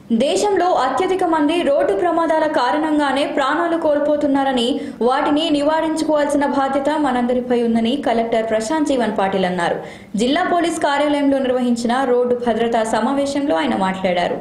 దేశంలో అత్యధిక మంది రోడ్డు ప్రమాదాల కారణంగానే ప్రాణాలు కోల్పోతున్నారని వాటిని నివారించుకోవాల్సిన బాధ్యత మనందరిపై ఉందని కలెక్టర్ ప్రశాంత్ జీవన్ పాటిల్ అన్నారు జిల్లా పోలీస్ కార్యాలయంలో నిర్వహించిన రోడ్డు భద్రతా సమావేశంలో ఆయన మాట్లాడారు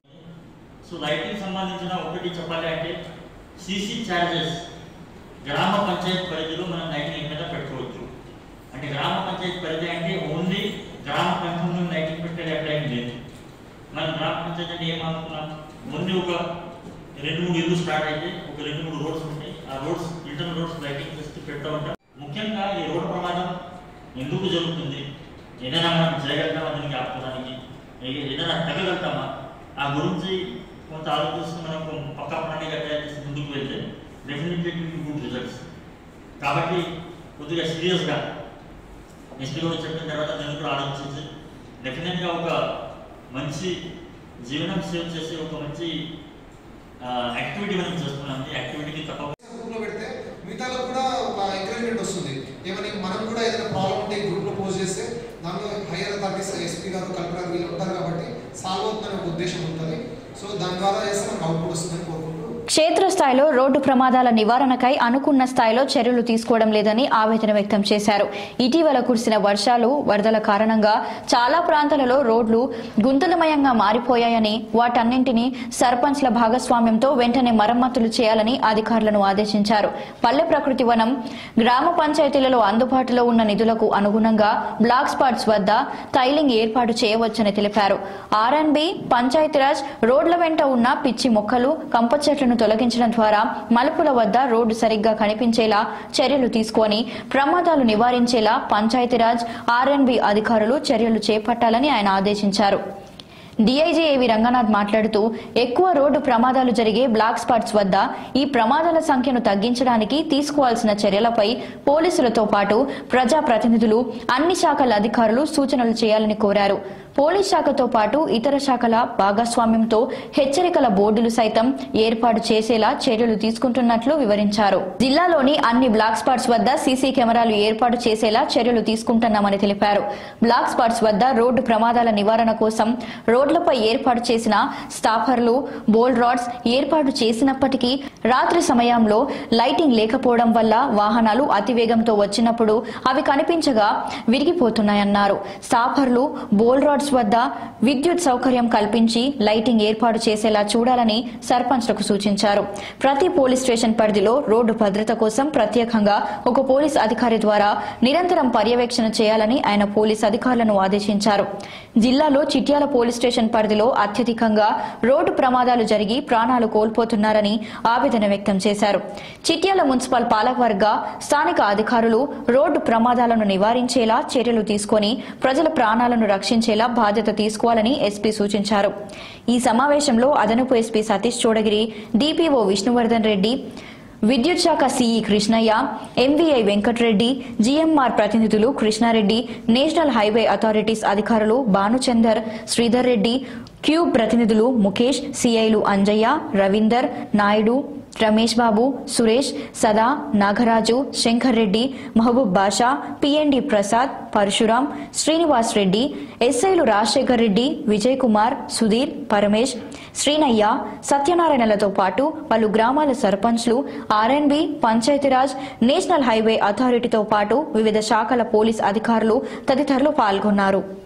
సో లైటింగ్ సంబంధించిన ఒకటి చెప్పాలి అంటే సీసీ ఛార్జెస్ గ్రామ పంచాయతీ పరిధిలో మనం లైటింగ్ మీద పెట్టుకోవచ్చు అంటే గ్రామ పంచాయతీ పరిధి అంటే ఓన్లీ గ్రామ పంచాయతీలో లైటింగ్ పెట్టేది ఎక్కడైనా లేదు మనం గ్రామ పంచాయతీ అంటే ఏమనుకున్నాం ఓన్లీ ఒక రెండు మూడు ఇల్లు స్టార్ట్ అయితే ఒక రెండు మూడు రోడ్స్ ఉంటాయి ఆ రోడ్స్ ఇంటర్నల్ రోడ్స్ లైటింగ్ చేస్తే పెడతా ఉంటాం ముఖ్యంగా ఈ రోడ్డు ప్రమాదం ఎందుకు జరుగుతుంది ఏదైనా మనం చేయగలుగుతామా దీనికి ఆపుకోవడానికి ఏ- ఏదైనా తగ్గగలుగుతామా ఆ గురించి కొంత ఆలోచిస్తూ మనం కొ- పక్క ప్రణాళిక తయారు చేసి ముందుకు వెళ్తే డెఫినెట్లీ గుడ్ రిజల్ట్స్ కాబట్టి కొద్దిగా సీరియస్గా ఎస్పీ కూడా చెప్పిన తర్వాత నేను కూడా ఆలోచించి డెఫినెట్గా ఒక మంచి జీవనం సేవ్ చేసే ఒక మంచి యాక్టివిటీ మనం చేస్తున్నాం ఈ యాక్టివిటీకి తప్పకుండా గ్రూప్ లో పెడితే మిగతాలో కూడా ఒక ఎంకరేజ్మెంట్ వస్తుంది ఏమని మనం కూడా ఏదైనా ప్రాబ్లం ఉంటే ఈ గ్రూప్ లో పోస్ట్ చేస్తే దానిలో హైయర్ అథారిటీస్ ఎస్పీ గారు కలెక్టర్ గారు వీళ్ళు ఉంటారు కాబట్టి సాల్వ్ అవుతుందనే ఒక ఉద్దేశం ఉంటుంది సో దాని ద్వారా చేస్తే మనకు అవుట్పుట్ వస్తుందని కోరుకుంటూ క్షేత్రస్థాయిలో రోడ్డు ప్రమాదాల నివారణకై అనుకున్న స్థాయిలో చర్యలు తీసుకోవడం లేదని ఆవేదన వ్యక్తం చేశారు ఇటీవల కురిసిన వర్షాలు వరదల కారణంగా చాలా ప్రాంతాలలో రోడ్లు గుంతలమయంగా మారిపోయాయని వాటన్నింటినీ సర్పంచ్ల భాగస్వామ్యంతో వెంటనే మరమ్మతులు చేయాలని అధికారులను ఆదేశించారు పల్లె ప్రకృతి వనం గ్రామ పంచాయతీలలో అందుబాటులో ఉన్న నిధులకు అనుగుణంగా బ్లాక్ స్పాట్స్ వద్ద టైలింగ్ ఏర్పాటు చేయవచ్చని తెలిపారు ఆర్ఎన్బి పంచాయతీరాజ్ రోడ్ల వెంట ఉన్న పిచ్చి మొక్కలు కంప చెట్లను తొలగించడం ద్వారా మలుపుల వద్ద రోడ్డు సరిగ్గా కనిపించేలా చర్యలు తీసుకొని ప్రమాదాలు నివారించేలా పంచాయతీరాజ్ ఆర్ఎన్బి అధికారులు చర్యలు చేపట్టాలని ఆయన ఆదేశించారు డీఐజీ ఏవి రంగనాథ్ మాట్లాడుతూ ఎక్కువ రోడ్డు ప్రమాదాలు జరిగే బ్లాక్ స్పాట్స్ వద్ద ఈ ప్రమాదాల సంఖ్యను తగ్గించడానికి తీసుకోవాల్సిన చర్యలపై పోలీసులతో పాటు ప్రజా ప్రతినిధులు అన్ని శాఖల అధికారులు సూచనలు చేయాలని కోరారు పోలీస్ శాఖతో పాటు ఇతర శాఖల భాగస్వామ్యంతో హెచ్చరికల బోర్డులు సైతం ఏర్పాటు చేసేలా చర్యలు తీసుకుంటున్నట్లు వివరించారు జిల్లాలోని అన్ని బ్లాక్ స్పాట్స్ వద్ద సీసీ కెమెరాలు ఏర్పాటు చేసేలా చర్యలు తీసుకుంటున్నామని తెలిపారు బ్లాక్ స్పాట్స్ వద్ద రోడ్డు ప్రమాదాల నివారణ కోసం రోడ్లపై ఏర్పాటు చేసిన స్టాఫర్లు బోల్ రాడ్స్ ఏర్పాటు చేసినప్పటికీ రాత్రి సమయంలో లైటింగ్ లేకపోవడం వల్ల వాహనాలు అతివేగంతో వచ్చినప్పుడు అవి కనిపించగా విరిగిపోతున్నాయన్నారు స్టాఫర్లు బోల్ రాడ్స్ వద్ద విద్యుత్ సౌకర్యం కల్పించి లైటింగ్ ఏర్పాటు చేసేలా చూడాలని సర్పంచ్లకు సూచించారు ప్రతి పోలీస్ స్టేషన్ పరిధిలో రోడ్డు భద్రత కోసం ప్రత్యేకంగా ఒక పోలీస్ అధికారి ద్వారా నిరంతరం పర్యవేక్షణ చేయాలని ఆయన పోలీస్ అధికారులను ఆదేశించారు జిల్లాలో చిట్యాల పోలీస్ స్టేషన్ పరిధిలో అత్యధికంగా రోడ్డు ప్రమాదాలు జరిగి ప్రాణాలు కోల్పోతున్నారని ఆవేదన వ్యక్తం చేశారు చిట్యాల మున్సిపల్ పాలకవర్గ స్థానిక అధికారులు రోడ్డు ప్రమాదాలను నివారించేలా చర్యలు తీసుకొని ప్రజల ప్రాణాలను రక్షించేలా బాధ్యత తీసుకోవాలని ఎస్పీ సూచించారు ఈ సమావేశంలో అదనపు ఎస్పీ సతీష్ చోడగిరి డిపిఓ విష్ణువర్ధన్ రెడ్డి విద్యుత్ శాఖ CE Krishnaiah MVI Venkatareddy GMR ప్రతినిధులు కృష్ణారెడ్డి నేషనల్ హైవే అథారిటీస్ అధికారులు భానుచందర్ శ్రీధర్ రెడ్డి క్యూబ్ ప్రతినిధులు ముఖేష్ సిఐలు అంజయ్య రవీందర్ నాయుడు రమేష్ బాబు సురేష్ సదా నాగరాజు శంకర్ రెడ్డి మహబూబ్ బాషా పిఎన్డి ప్రసాద్ పరశురాం శ్రీనివాస్ రెడ్డి ఎస్ఐలు రాజశేఖర్ రెడ్డి విజయ్ కుమార్ సుధీర్ పరమేష్ శ్రీనయ్య సత్యనారాయణలతో పాటు పలు గ్రామాల సర్పంచ్లు ఆర్ఎన్బి పంచాయతీరాజ్ నేషనల్ హైవే అథారిటీతో పాటు వివిధ శాఖల పోలీస్ అధికారులు తదితరులు పాల్గొన్నారు